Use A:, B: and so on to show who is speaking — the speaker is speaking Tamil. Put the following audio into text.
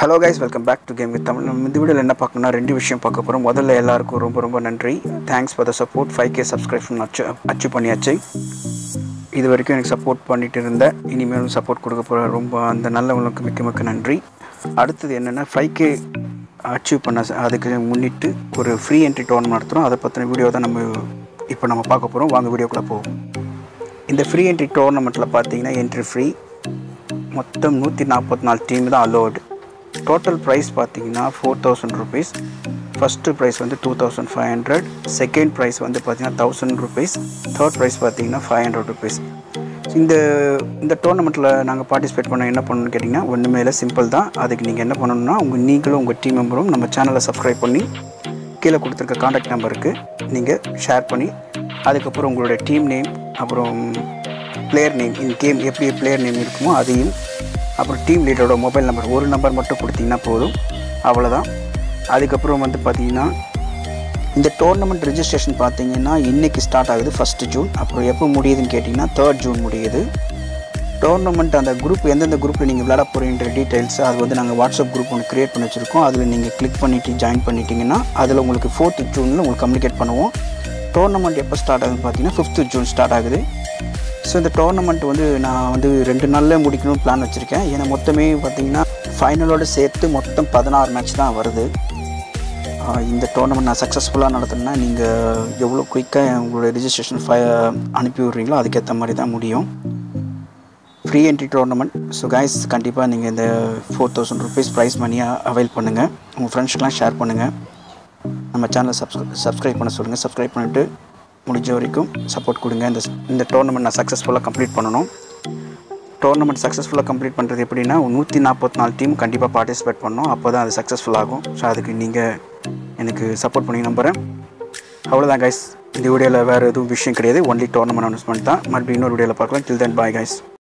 A: hello guys welcome back to game with Tamil நம்ம இந்த வீடியோவில் என்ன பார்க்கணும்னா ரெண்டு விஷயம் பார்க்க போகிறோம் முதல்ல எல்லாருக்கும் ரொம்ப ரொம்ப நன்றி thanks for the support five K subscription அச்சு அச்சீவ் பண்ணியாச்சு இது வரைக்கும் எனக்கு சப்போர்ட் பண்ணிட்டு இருந்த இனிமேலும் சப்போர்ட் கொடுக்க போகிற ரொம்ப அந்த நல்லவங்களுக்கு மிக்க மிக்க நன்றி அடுத்தது என்னென்னா ஃபைவ் கே அச்சீவ் பண்ண ச- அதுக்கு முன்னிட்டு ஒரு ஃப்ரீ என்ட்ரி டோர்னமெண்ட் நடத்துகிறோம் அதை பற்றின வீடியோ தான் நம்ம இப்போ நம்ம பார்க்க போகிறோம் வாங்க வீடியோக்குள்ளே போவோம் இந்த ஃப்ரீ என்ட்ரி டோர்னமெண்ட்டில் பார்த்தீங்கன்னா என்ட்ரி ஃப்ரீ மொத்தம் நூற்றி நாற்பத்தி நாலு டீம் தான் அலோடு டோட்டல் ப்ரைஸ் பார்த்தீங்கன்னா four thousand rupees first prize வந்து two thousand five hundred second prize வந்து பார்த்தீங்கன்னா தௌசண்ட் ருபீஸ் தேர்ட் ப்ரைஸ் பார்த்தீங்கன்னா ஃபைவ் ஹண்ட்ரட் ருபீஸ் இந்த இந்த டோர்னமெண்ட்டில் நாங்கள் பார்ட்டிசிபேட் பண்ண என்ன பண்ணணும்னு கேட்டிங்கன்னா ஒன்றுமே இல்லை சிம்பிள் தான் அதுக்கு நீங்கள் என்ன பண்ணணும்னா உங்கள் நீங்களும் உங்கள் டீம் மெம்பரும் நம்ம சேனலை சப்ஸ்கிரைப் பண்ணி கீழே கொடுத்துருக்க காண்டாக்ட் நம்பருக்கு நீங்கள் ஷேர் பண்ணி அதுக்கப்புறம் உங்களுடைய டீம் நேம் அப்புறம் பிளேயர் நேம் இந்த கேம் எப்படி பிளேயர் நேம் இருக்குமோ அதையும் அப்புறம் டீம் லீடரோட மொபைல் நம்பர் ஒரு நம்பர் மட்டும் கொடுத்தீங்கன்னா போதும் அவ்வளோதான் அதுக்கப்புறம் வந்து பார்த்தீங்கன்னா இந்த டோர்னமெண்ட் ரெஜிஸ்ட்ரேஷன் பார்த்தீங்கன்னா இன்றைக்கி ஸ்டார்ட் ஆகுது ஃபஸ்ட்டு ஜூன் அப்புறம் எப்போ முடியுதுன்னு கேட்டிங்கன்னா தேர்ட் ஜூன் முடியுது டோர்னமெண்ட் அந்த குரூப் எந்தெந்த குரூப்பில் நீங்கள் விளையாட போகிறீன்ற டீட்டெயில்ஸ் அது வந்து நாங்கள் வாட்ஸ்அப் குரூப் ஒன்று க்ரியேட் பண்ணி வச்சுருக்கோம் அதில் நீங்கள் கிளிக் பண்ணிவிட்டு ஜாயின் பண்ணிட்டீங்கன்னா அதில் உங்களுக்கு ஃபோர்த்து ஜூனில் உங்களுக்கு கம்யூனிகேட் பண்ணுவோம் டோர்னமெண்ட் எப்போ ஸ்டார்ட் ஆகுதுன்னு பார்த்தீங்கன்னா ஃபிஃப்த்து ஜூன் ஸ்டார்ட் ஆகுது ஸோ இந்த டோர்னமெண்ட் வந்து நான் வந்து ரெண்டு நாளில் முடிக்கணும்னு பிளான் வச்சுருக்கேன் ஏன்னா மொத்தமே பார்த்தீங்கன்னா ஃபைனலோடு சேர்த்து மொத்தம் பதினாறு மேட்ச் தான் வருது ஆஹ் இந்த டோர்னமெண்ட் நான் சக்ஸஸ்ஃபுல்லாக நடத்தினா நீங்கள் எவ்வளோ குயிக்காக உங்களோட ரிஜிஸ்ட்ரேஷன் ஃபை அனுப்பி விட்றீங்களோ அதுக்கேற்ற மாதிரி தான் முடியும் free entry tournament so guys கண்டிப்பாக நீங்கள் இந்த ஃபோர் தௌசண்ட் ருபீஸ் ப்ரைஸ் மணியாக அவைல் பண்ணுங்கள் உங்கள் ஃப்ரெண்ட்ஸ்க்கெலாம் ஷேர் பண்ணுங்கள் நம்ம சேனலை சப்ஸ்கிரை சப்ஸ்கிரைப் பண்ண சொல்லுங்கள் சப்ஸ்கிரைப் பண்ணிவிட்டு முடிஞ்ச வரைக்கும் சப்போர்ட் கொடுங்க இந்த இந்த டோர்னமெண்ட் நான் சக்ஸஸ்ஃபுல்லாக கம்ப்ளீட் பண்ணணும் டோர்னமெண்ட் சக்ஸஸ்ஃபுல்லாக கம்ப்ளீட் பண்ணுறது எப்படின்னா நூற்றி நாற்பத்தி நாலு டீம் கண்டிப்பாக பார்ட்டிசிபேட் பண்ணணும் அப்போ தான் அது சக்ஸஸ்ஃபுல் ஆகும் ஸோ அதுக்கு நீங்கள் எனக்கு சப்போர்ட் பண்ணி நம்புகிறேன் அவ்வளோதான் கைஸ் இந்த வீடியோவில் வேறு எதுவும் விஷயம் கிடையாது ஒன்லி டோர்னமெண்ட் அனௌன்ஸ்மெண்ட் தான் மறுபடியும் இன்னொரு வீடியோவில் பார்க்கலாம் டில் தென் பாய் கைஸ்